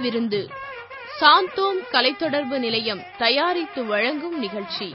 விருந்து சாந்தோம் கலைத்தொடர்பு நிலையம் தயாரித்து வழங்கும் நிகழ்ச்சி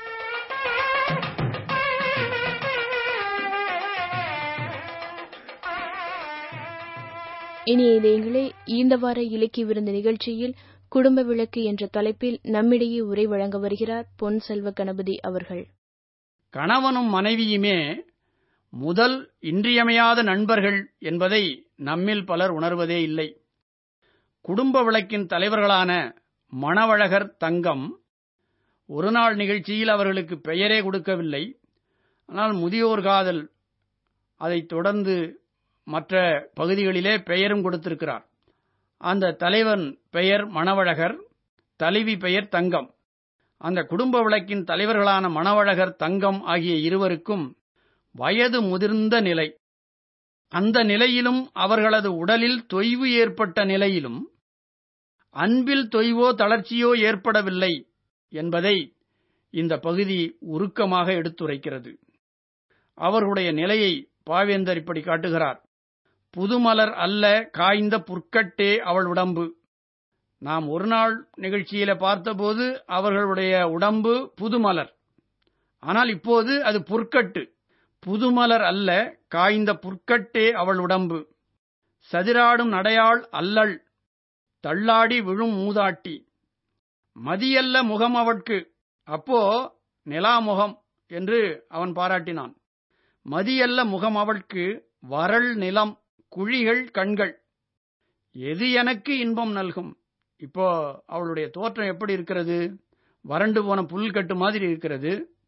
இனி இதயங்களே இந்த வார இலக்கிய விருந்து நிகழ்ச்சியில் குடும்ப விளக்கு என்ற தலைப்பில் நம்மிடையே உரை வழங்க வருகிறார் பொன் செல்வ கணபதி அவர்கள் கணவனும் மனைவியுமே முதல் இன்றியமையாத நண்பர்கள் என்பதை நம்மில் பலர் உணர்வதே இல்லை குடும்ப விளக்கின் தலைவர்களான மணவழகர் தங்கம் ஒரு நாள் நிகழ்ச்சியில் அவர்களுக்கு பெயரே கொடுக்கவில்லை ஆனால் முதியோர் காதல் அதைத் தொடர்ந்து மற்ற பகுதிகளிலே பெயரும் கொடுத்திருக்கிறார் அந்த தலைவன் பெயர் மணவழகர் தலைவி பெயர் தங்கம் அந்த குடும்ப விளக்கின் தலைவர்களான மணவழகர் தங்கம் ஆகிய இருவருக்கும் வயது முதிர்ந்த நிலை அந்த நிலையிலும் அவர்களது உடலில் தொய்வு ஏற்பட்ட நிலையிலும் அன்பில் தொய்வோ தளர்ச்சியோ ஏற்படவில்லை என்பதை இந்த பகுதி உருக்கமாக எடுத்துரைக்கிறது அவர்களுடைய நிலையை பாவேந்தர் இப்படி காட்டுகிறார் புதுமலர் அல்ல காய்ந்த புற்கட்டே அவள் உடம்பு நாம் ஒரு நாள் நிகழ்ச்சியில பார்த்தபோது அவர்களுடைய உடம்பு புதுமலர் ஆனால் இப்போது அது புற்கட்டு புதுமலர் அல்ல காய்ந்த புற்கட்டே அவள் உடம்பு சதிராடும் நடையாள் அல்லள் தள்ளாடி விழும் மூதாட்டி மதியல்ல முகம் அவட்கு அப்போ நிலாமுகம் என்று அவன் பாராட்டினான் மதியல்ல முகம் அவட்கு வரள் நிலம் குழிகள் கண்கள் எது எனக்கு இன்பம் நல்கும் இப்போ அவளுடைய தோற்றம் எப்படி இருக்கிறது வறண்டு போன புல்கட்டு மாதிரி இருக்கிறது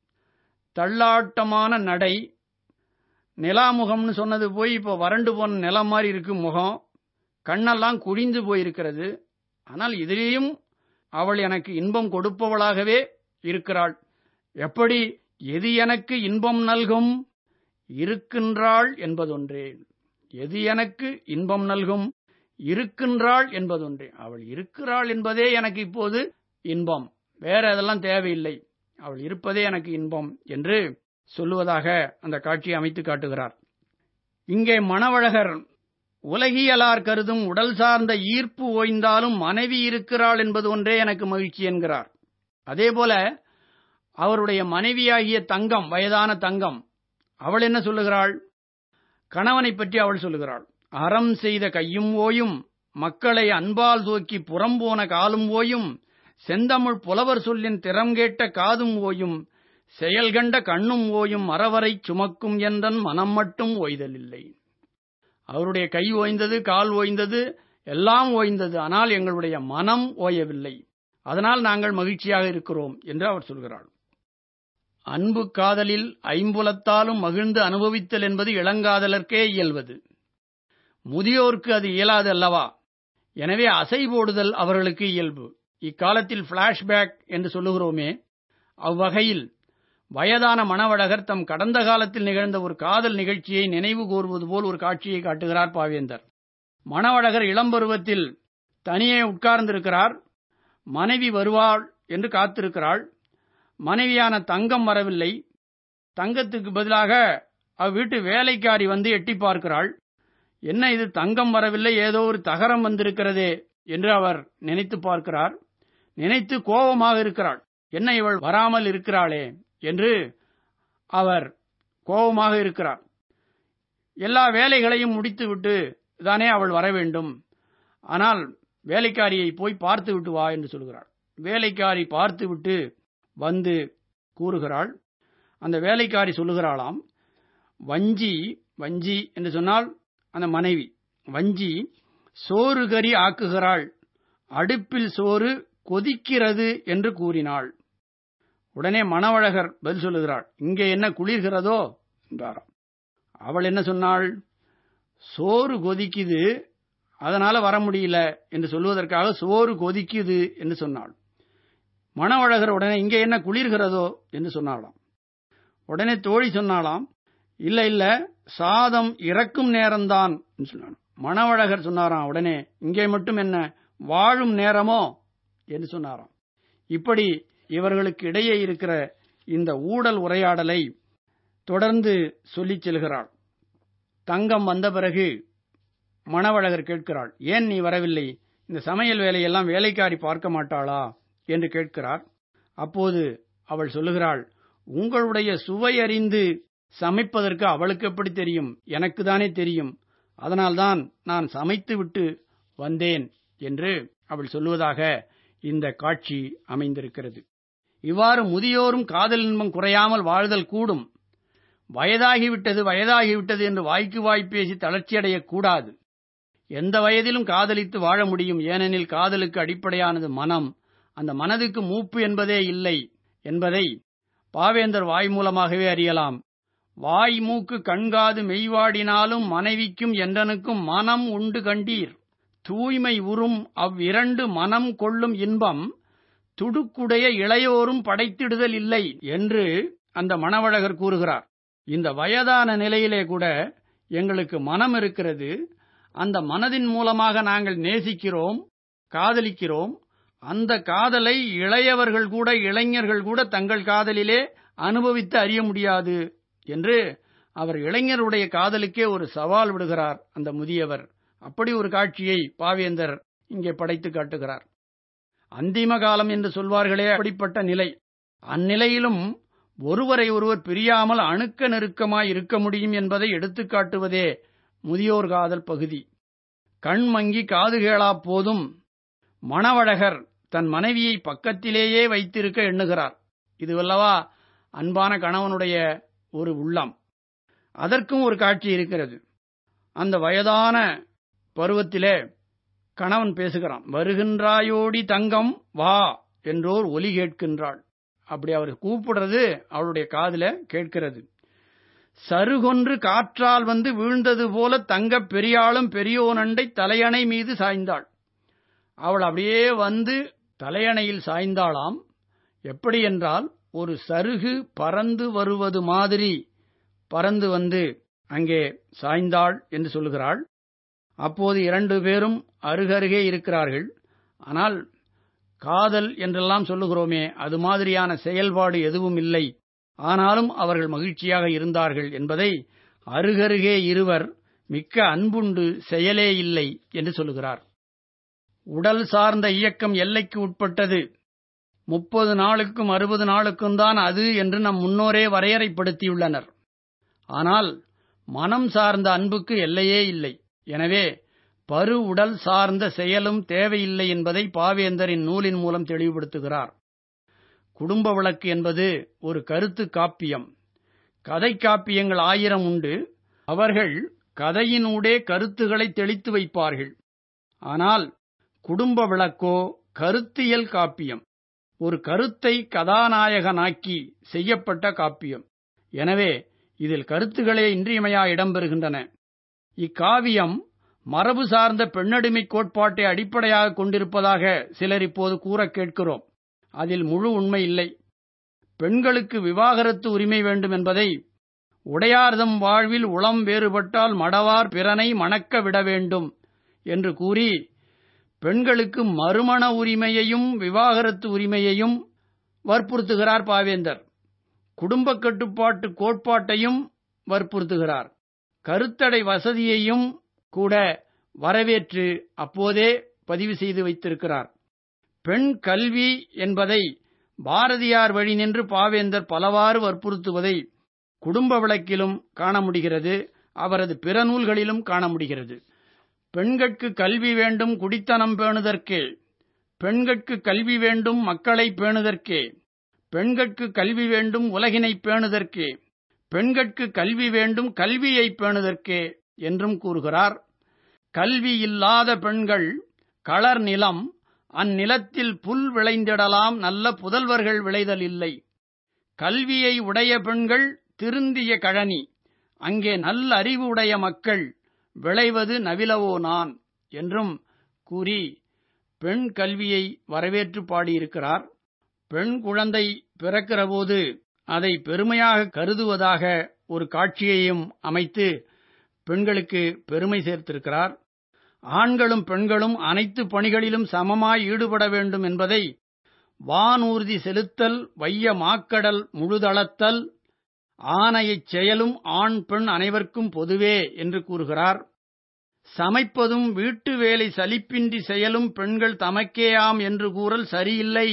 தள்ளாட்டமான நடை நிலாமுகம்னு சொன்னது போய் இப்போ வறண்டு போன நிலம் மாதிரி இருக்கு முகம் கண்ணெல்லாம் குழிந்து போயிருக்கிறது ஆனால் இதிலேயும் அவள் எனக்கு இன்பம் கொடுப்பவளாகவே இருக்கிறாள் எப்படி எது எனக்கு இன்பம் நல்கும் இருக்கின்றாள் என்பதொன்றே எது எனக்கு இன்பம் நல்கும் இருக்கின்றாள் என்பதொன்றே அவள் இருக்கிறாள் என்பதே எனக்கு இப்போது இன்பம் வேற அதெல்லாம் தேவையில்லை அவள் இருப்பதே எனக்கு இன்பம் என்று சொல்லுவதாக அந்த காட்சியை அமைத்து காட்டுகிறார் இங்கே மணவழகர் உலகியலார் கருதும் உடல் சார்ந்த ஈர்ப்பு ஓய்ந்தாலும் மனைவி இருக்கிறாள் என்பது ஒன்றே எனக்கு மகிழ்ச்சி என்கிறார் அதேபோல அவருடைய மனைவியாகிய தங்கம் வயதான தங்கம் அவள் என்ன சொல்லுகிறாள் கணவனை பற்றி அவள் சொல்லுகிறாள் அறம் செய்த கையும் ஓயும் மக்களை அன்பால் தூக்கி புறம்போன காலும் ஓயும் செந்தமிழ் புலவர் சொல்லின் திறம் கேட்ட காதும் ஓயும் செயல்கண்ட கண்ணும் ஓயும் அறவரை சுமக்கும் என்றன் மனம் மட்டும் ஓய்தலில்லை அவருடைய கை ஓய்ந்தது கால் ஓய்ந்தது எல்லாம் ஓய்ந்தது ஆனால் எங்களுடைய மனம் ஓயவில்லை அதனால் நாங்கள் மகிழ்ச்சியாக இருக்கிறோம் என்று அவர் சொல்கிறாள் அன்பு காதலில் ஐம்புலத்தாலும் மகிழ்ந்து அனுபவித்தல் என்பது இளங்காதலர்க்கே இயல்வது முதியோர்க்கு அது இயலாது அல்லவா எனவே அசை போடுதல் அவர்களுக்கு இயல்பு இக்காலத்தில் பிளாஷ்பேக் என்று சொல்லுகிறோமே அவ்வகையில் வயதான மணவழகர் தம் கடந்த காலத்தில் நிகழ்ந்த ஒரு காதல் நிகழ்ச்சியை நினைவு கூறுவது போல் ஒரு காட்சியை காட்டுகிறார் பாவேந்தர் மணவழகர் இளம்பருவத்தில் தனியே உட்கார்ந்திருக்கிறார் மனைவி வருவாள் என்று காத்திருக்கிறாள் மனைவியான தங்கம் வரவில்லை தங்கத்துக்கு பதிலாக அவ்வீட்டு வேலைக்காரி வந்து எட்டி பார்க்கிறாள் என்ன இது தங்கம் வரவில்லை ஏதோ ஒரு தகரம் வந்திருக்கிறதே என்று அவர் நினைத்து பார்க்கிறார் நினைத்து கோபமாக இருக்கிறாள் என்ன இவள் வராமல் இருக்கிறாளே என்று அவர் கோபமாக இருக்கிறார் எல்லா வேலைகளையும் முடித்துவிட்டு தானே அவள் வர வேண்டும் ஆனால் வேலைக்காரியை போய் பார்த்து விட்டு வா என்று சொல்கிறாள் வேலைக்காரி பார்த்துவிட்டு வந்து கூறுகிறாள் அந்த வேலைக்காரி சொல்லுகிறாளாம் வஞ்சி வஞ்சி என்று சொன்னால் அந்த மனைவி வஞ்சி சோறு கறி ஆக்குகிறாள் அடுப்பில் சோறு கொதிக்கிறது என்று கூறினாள் உடனே மணவழகர் பதில் சொல்லுகிறாள் இங்கே என்ன குளிர்கிறதோ என்றாராம் அவள் என்ன சொன்னாள் சோறு கொதிக்குது அதனால வர முடியல என்று சொல்வதற்காக சோறு கொதிக்குது என்று சொன்னாள் மணவழகர் உடனே இங்கே என்ன குளிர்கிறதோ என்று சொன்னாளாம் உடனே தோழி சொன்னாலாம் இல்ல இல்ல சாதம் இறக்கும் நேரம்தான் சொன்னான் மணவழகர் சொன்னாராம் உடனே இங்கே மட்டும் என்ன வாழும் நேரமோ என்று சொன்னாராம் இப்படி இவர்களுக்கு இடையே இருக்கிற இந்த ஊடல் உரையாடலை தொடர்ந்து சொல்லிச் செல்கிறாள் தங்கம் வந்த பிறகு மணவழகர் கேட்கிறாள் ஏன் நீ வரவில்லை இந்த சமையல் வேலையெல்லாம் வேலைக்காரி பார்க்க மாட்டாளா என்று கேட்கிறார் அப்போது அவள் சொல்லுகிறாள் உங்களுடைய சுவை அறிந்து சமைப்பதற்கு அவளுக்கு எப்படி தெரியும் எனக்கு தானே தெரியும் அதனால்தான் நான் சமைத்து விட்டு வந்தேன் என்று அவள் சொல்லுவதாக இந்த காட்சி அமைந்திருக்கிறது இவ்வாறு முதியோரும் காதல் இன்பம் குறையாமல் வாழ்தல் கூடும் வயதாகிவிட்டது வயதாகிவிட்டது என்று வாய்க்கு வாய் பேசி தளர்ச்சியடையக் கூடாது எந்த வயதிலும் காதலித்து வாழ முடியும் ஏனெனில் காதலுக்கு அடிப்படையானது மனம் அந்த மனதுக்கு மூப்பு என்பதே இல்லை என்பதை பாவேந்தர் வாய் மூலமாகவே அறியலாம் வாய் மூக்கு கண்காது மெய்வாடினாலும் மனைவிக்கும் என்றனுக்கும் மனம் உண்டு கண்டீர் தூய்மை உறும் அவ்விரண்டு மனம் கொள்ளும் இன்பம் துடுக்குடைய இளையோரும் படைத்திடுதல் இல்லை என்று அந்த மணவழகர் கூறுகிறார் இந்த வயதான நிலையிலே கூட எங்களுக்கு மனம் இருக்கிறது அந்த மனதின் மூலமாக நாங்கள் நேசிக்கிறோம் காதலிக்கிறோம் அந்த காதலை இளையவர்கள் கூட இளைஞர்கள் கூட தங்கள் காதலிலே அனுபவித்து அறிய முடியாது என்று அவர் இளைஞருடைய காதலுக்கே ஒரு சவால் விடுகிறார் அந்த முதியவர் அப்படி ஒரு காட்சியை பாவேந்தர் இங்கே படைத்து காட்டுகிறார் அந்திம காலம் என்று சொல்வார்களே அப்படிப்பட்ட நிலை அந்நிலையிலும் ஒருவரை ஒருவர் பிரியாமல் அணுக்க நெருக்கமாய் இருக்க முடியும் என்பதை எடுத்துக்காட்டுவதே முதியோர் காதல் பகுதி கண் மங்கி காது கேளா போதும் மணவழகர் தன் மனைவியை பக்கத்திலேயே வைத்திருக்க எண்ணுகிறார் இதுவல்லவா அன்பான கணவனுடைய ஒரு உள்ளம் அதற்கும் ஒரு காட்சி இருக்கிறது அந்த வயதான பருவத்திலே கணவன் பேசுகிறான் வருகின்றாயோடி தங்கம் வா என்றோர் ஒலி கேட்கின்றாள் அப்படி அவர் கூப்பிடுறது அவளுடைய காதுல கேட்கிறது சருகொன்று காற்றால் வந்து வீழ்ந்தது போல தங்கப் பெரியாளும் பெரியோனண்டை தலையணை மீது சாய்ந்தாள் அவள் அப்படியே வந்து தலையணையில் சாய்ந்தாளாம் எப்படி என்றால் ஒரு சருகு பறந்து வருவது மாதிரி பறந்து வந்து அங்கே சாய்ந்தாள் என்று சொல்லுகிறாள் அப்போது இரண்டு பேரும் அருகருகே இருக்கிறார்கள் ஆனால் காதல் என்றெல்லாம் சொல்லுகிறோமே அது மாதிரியான செயல்பாடு எதுவும் இல்லை ஆனாலும் அவர்கள் மகிழ்ச்சியாக இருந்தார்கள் என்பதை அருகருகே இருவர் மிக்க அன்புண்டு செயலே இல்லை என்று சொல்லுகிறார் உடல் சார்ந்த இயக்கம் எல்லைக்கு உட்பட்டது முப்பது நாளுக்கும் அறுபது நாளுக்கும் தான் அது என்று நம் முன்னோரே வரையறைப்படுத்தியுள்ளனர் ஆனால் மனம் சார்ந்த அன்புக்கு எல்லையே இல்லை எனவே பரு உடல் சார்ந்த செயலும் தேவையில்லை என்பதை பாவேந்தரின் நூலின் மூலம் தெளிவுபடுத்துகிறார் குடும்ப விளக்கு என்பது ஒரு கருத்து காப்பியம் கதை காப்பியங்கள் ஆயிரம் உண்டு அவர்கள் கதையினூடே கருத்துக்களை தெளித்து வைப்பார்கள் ஆனால் குடும்ப விளக்கோ கருத்தியல் காப்பியம் ஒரு கருத்தை கதாநாயகனாக்கி செய்யப்பட்ட காப்பியம் எனவே இதில் கருத்துகளே இன்றியமையா இடம்பெறுகின்றன இக்காவியம் மரபு சார்ந்த பெண்ணடிமை கோட்பாட்டை அடிப்படையாக கொண்டிருப்பதாக சிலர் இப்போது கூற கேட்கிறோம் அதில் முழு உண்மை இல்லை பெண்களுக்கு விவாகரத்து உரிமை வேண்டும் என்பதை உடையார்தம் வாழ்வில் உளம் வேறுபட்டால் மடவார் பிறனை மணக்க விட வேண்டும் என்று கூறி பெண்களுக்கு மறுமண உரிமையையும் விவாகரத்து உரிமையையும் வற்புறுத்துகிறார் பாவேந்தர் குடும்ப கட்டுப்பாட்டு கோட்பாட்டையும் வற்புறுத்துகிறார் கருத்தடை வசதியையும் கூட வரவேற்று அப்போதே பதிவு செய்து வைத்திருக்கிறார் பெண் கல்வி என்பதை பாரதியார் வழி நின்று பாவேந்தர் பலவாறு வற்புறுத்துவதை குடும்ப விளக்கிலும் காண முடிகிறது அவரது பிற நூல்களிலும் காண முடிகிறது பெண்கட்கு கல்வி வேண்டும் குடித்தனம் பேணுதற்கே பெண்கட்கு கல்வி வேண்டும் மக்களை பேணுதற்கே பெண்கட்கு கல்வி வேண்டும் உலகினை பேணுதற்கே பெண்கட்கு கல்வி வேண்டும் கல்வியை பேணுதற்கே என்றும் கூறுகிறார் கல்வி இல்லாத பெண்கள் களர் நிலம் அந்நிலத்தில் புல் விளைந்திடலாம் நல்ல புதல்வர்கள் விளைதல் இல்லை கல்வியை உடைய பெண்கள் திருந்திய கழனி அங்கே நல்ல அறிவு உடைய மக்கள் விளைவது நவிலவோ நான் என்றும் கூறி பெண் கல்வியை வரவேற்று பாடியிருக்கிறார் பெண் குழந்தை பிறக்கிறபோது அதை பெருமையாக கருதுவதாக ஒரு காட்சியையும் அமைத்து பெண்களுக்கு பெருமை சேர்த்திருக்கிறார் ஆண்களும் பெண்களும் அனைத்து பணிகளிலும் சமமாய் ஈடுபட வேண்டும் என்பதை வானூர்தி செலுத்தல் வைய மாக்கடல் முழுதளத்தல் ஆணையச் செயலும் ஆண் பெண் அனைவருக்கும் பொதுவே என்று கூறுகிறார் சமைப்பதும் வீட்டு வேலை சலிப்பின்றி செயலும் பெண்கள் தமக்கேயாம் என்று கூறல் சரியில்லை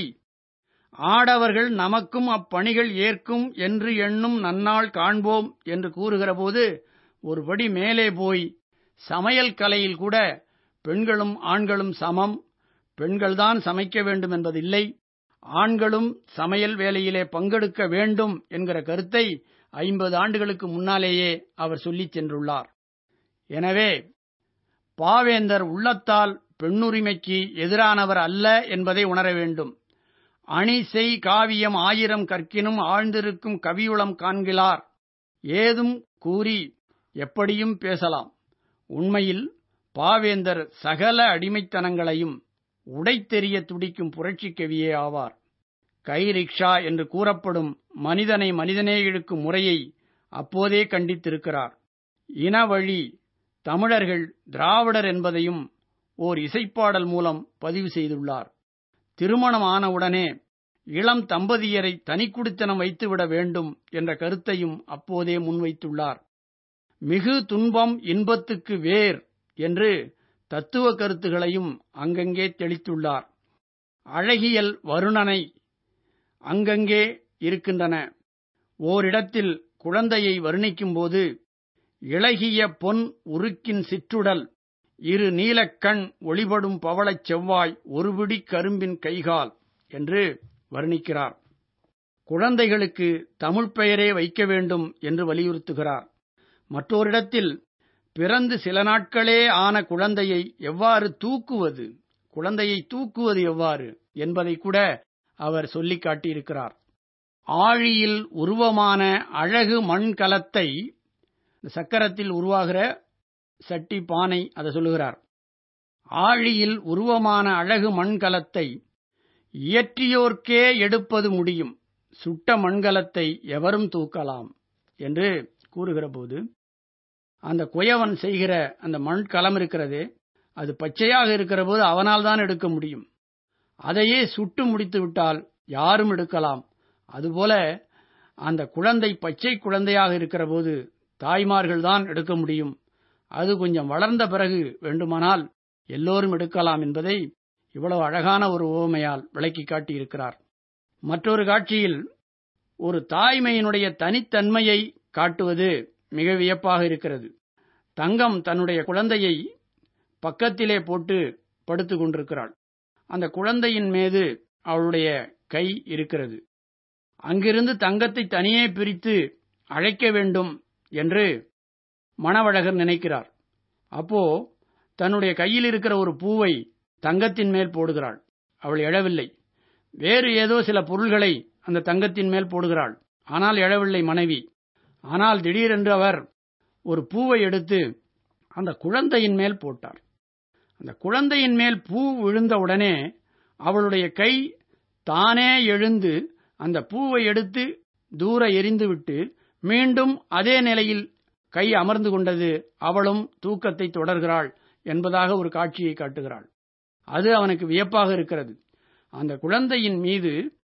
ஆடவர்கள் நமக்கும் அப்பணிகள் ஏற்கும் என்று எண்ணும் நன்னாள் காண்போம் என்று கூறுகிறபோது ஒருபடி மேலே போய் சமையல் கலையில் கூட பெண்களும் ஆண்களும் சமம் பெண்கள்தான் சமைக்க வேண்டும் என்பதில்லை ஆண்களும் சமையல் வேலையிலே பங்கெடுக்க வேண்டும் என்கிற கருத்தை ஐம்பது ஆண்டுகளுக்கு முன்னாலேயே அவர் சொல்லிச் சென்றுள்ளார் எனவே பாவேந்தர் உள்ளத்தால் பெண்ணுரிமைக்கு எதிரானவர் அல்ல என்பதை உணர வேண்டும் அணி செய் காவியம் ஆயிரம் கற்கினும் ஆழ்ந்திருக்கும் கவியுளம் காண்கிறார் ஏதும் கூறி எப்படியும் பேசலாம் உண்மையில் பாவேந்தர் சகல அடிமைத்தனங்களையும் உடைத்தெறிய துடிக்கும் புரட்சிக் கவியே ஆவார் கை ரிக்ஷா என்று கூறப்படும் மனிதனை மனிதனே இழுக்கும் முறையை அப்போதே கண்டித்திருக்கிறார் இனவழி தமிழர்கள் திராவிடர் என்பதையும் ஓர் இசைப்பாடல் மூலம் பதிவு செய்துள்ளார் திருமணம் ஆனவுடனே இளம் தம்பதியரை தனிக்குடித்தனம் வைத்துவிட வேண்டும் என்ற கருத்தையும் அப்போதே முன்வைத்துள்ளார் மிகு துன்பம் இன்பத்துக்கு வேர் என்று தத்துவ கருத்துகளையும் அங்கங்கே தெளித்துள்ளார் அழகியல் வருணனை அங்கங்கே இருக்கின்றன ஓரிடத்தில் குழந்தையை வர்ணிக்கும்போது இளகிய பொன் உருக்கின் சிற்றுடல் இரு நீலக்கண் ஒளிபடும் பவளச் செவ்வாய் ஒருபிடி கரும்பின் கைகால் என்று வர்ணிக்கிறார் குழந்தைகளுக்கு தமிழ் பெயரே வைக்க வேண்டும் என்று வலியுறுத்துகிறார் மற்றோரிடத்தில் பிறந்து சில நாட்களே ஆன குழந்தையை எவ்வாறு தூக்குவது குழந்தையை தூக்குவது எவ்வாறு என்பதை கூட அவர் சொல்லிக் காட்டியிருக்கிறார் ஆழியில் உருவமான அழகு மண்கலத்தை சக்கரத்தில் உருவாகிற சட்டி பானை அதை சொல்லுகிறார் ஆழியில் உருவமான அழகு மண்கலத்தை இயற்றியோர்க்கே எடுப்பது முடியும் சுட்ட மண்கலத்தை எவரும் தூக்கலாம் என்று கூறுகிற போது அந்த குயவன் செய்கிற அந்த மண்கலம் இருக்கிறதே அது பச்சையாக இருக்கிற போது அவனால் தான் எடுக்க முடியும் அதையே சுட்டு முடித்து விட்டால் யாரும் எடுக்கலாம் அதுபோல அந்த குழந்தை பச்சை குழந்தையாக இருக்கிற போது தாய்மார்கள் தான் எடுக்க முடியும் அது கொஞ்சம் வளர்ந்த பிறகு வேண்டுமானால் எல்லோரும் எடுக்கலாம் என்பதை இவ்வளவு அழகான ஒரு உவமையால் விளக்கி காட்டியிருக்கிறார் மற்றொரு காட்சியில் ஒரு தாய்மையினுடைய தனித்தன்மையை காட்டுவது மிக வியப்பாக இருக்கிறது தங்கம் தன்னுடைய குழந்தையை பக்கத்திலே போட்டு படுத்துக் கொண்டிருக்கிறாள் அந்த குழந்தையின் மீது அவளுடைய கை இருக்கிறது அங்கிருந்து தங்கத்தை தனியே பிரித்து அழைக்க வேண்டும் என்று மணவழகர் நினைக்கிறார் அப்போ தன்னுடைய கையில் இருக்கிற ஒரு பூவை தங்கத்தின் மேல் போடுகிறாள் அவள் எழவில்லை வேறு ஏதோ சில பொருள்களை அந்த தங்கத்தின் மேல் போடுகிறாள் ஆனால் எழவில்லை மனைவி ஆனால் திடீரென்று அவர் ஒரு பூவை எடுத்து அந்த குழந்தையின் மேல் போட்டார் அந்த குழந்தையின் மேல் பூ விழுந்தவுடனே அவளுடைய கை தானே எழுந்து அந்த பூவை எடுத்து தூர எரிந்துவிட்டு மீண்டும் அதே நிலையில் கை அமர்ந்து கொண்டது அவளும் தூக்கத்தை தொடர்கிறாள் என்பதாக ஒரு காட்சியை காட்டுகிறாள் அது அவனுக்கு வியப்பாக இருக்கிறது அந்த குழந்தையின் மீது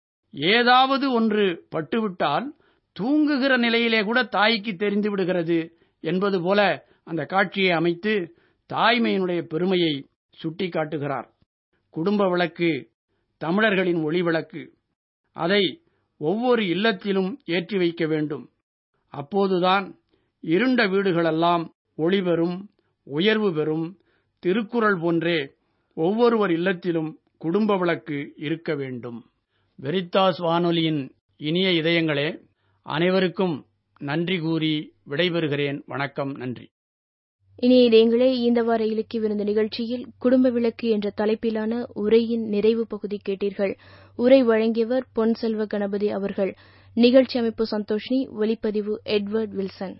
ஏதாவது ஒன்று பட்டுவிட்டால் தூங்குகிற நிலையிலே கூட தாய்க்கு தெரிந்து விடுகிறது என்பது போல அந்த காட்சியை அமைத்து தாய்மையினுடைய பெருமையை சுட்டி காட்டுகிறார் குடும்ப விளக்கு தமிழர்களின் ஒளி விளக்கு அதை ஒவ்வொரு இல்லத்திலும் ஏற்றி வைக்க வேண்டும் அப்போதுதான் இருண்ட வீடுகளெல்லாம் ஒளி பெறும் உயர்வு பெறும் திருக்குறள் போன்றே ஒவ்வொருவர் இல்லத்திலும் குடும்ப விளக்கு இருக்க வேண்டும் வெரித்தாஸ் வானொலியின் இனிய இதயங்களே அனைவருக்கும் நன்றி கூறி விடைபெறுகிறேன் வணக்கம் நன்றி இனிய இதயங்களே இந்த வார இலக்கிய விருந்து நிகழ்ச்சியில் குடும்ப விளக்கு என்ற தலைப்பிலான உரையின் நிறைவு பகுதி கேட்டீர்கள் உரை வழங்கியவர் பொன் செல்வ கணபதி அவர்கள் நிகழ்ச்சி அமைப்பு சந்தோஷினி ஒலிப்பதிவு எட்வர்ட் வில்சன்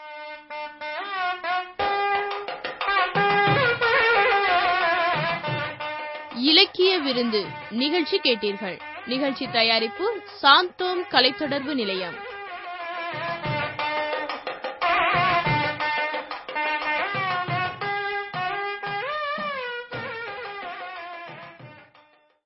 இலக்கிய விருந்து நிகழ்ச்சி கேட்டீர்கள் நிகழ்ச்சி தயாரிப்பு சாந்தோம் கலைத்தொடர்பு நிலையம்